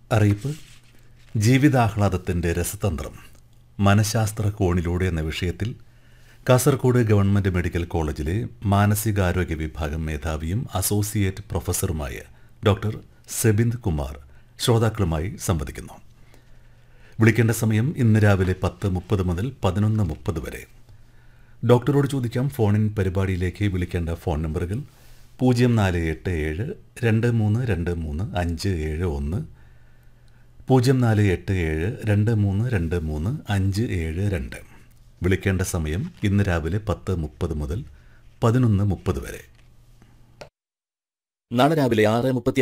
അറിയിപ്പ് ജീവിതാഹ്ലാദത്തിൻ്റെ രസതന്ത്രം മനഃശാസ്ത്ര കോണിലൂടെ എന്ന വിഷയത്തിൽ കാസർഗോഡ് ഗവൺമെൻറ് മെഡിക്കൽ കോളേജിലെ മാനസികാരോഗ്യ വിഭാഗം മേധാവിയും അസോസിയേറ്റ് പ്രൊഫസറുമായ ഡോക്ടർ സെബിന്ദ് കുമാർ ശ്രോതാക്കളുമായി സംവദിക്കുന്നു വിളിക്കേണ്ട സമയം ഇന്ന് രാവിലെ പത്ത് മുപ്പത് മുതൽ പതിനൊന്ന് മുപ്പത് വരെ ഡോക്ടറോട് ചോദിക്കാം ഫോണിൻ പരിപാടിയിലേക്ക് വിളിക്കേണ്ട ഫോൺ നമ്പറുകൾ പൂജ്യം നാല് എട്ട് ഏഴ് രണ്ട് മൂന്ന് രണ്ട് മൂന്ന് അഞ്ച് ഏഴ് ഒന്ന് പൂജ്യം നാല് എട്ട് ഏഴ് രണ്ട് മൂന്ന് രണ്ട് മൂന്ന് അഞ്ച് ഏഴ് രണ്ട് വിളിക്കേണ്ട സമയം ഇന്ന് രാവിലെ പത്ത് മുപ്പത് മുതൽ പതിനൊന്ന് മുപ്പത് വരെ നാളെ രാവിലെ ആറ് മുപ്പത്തി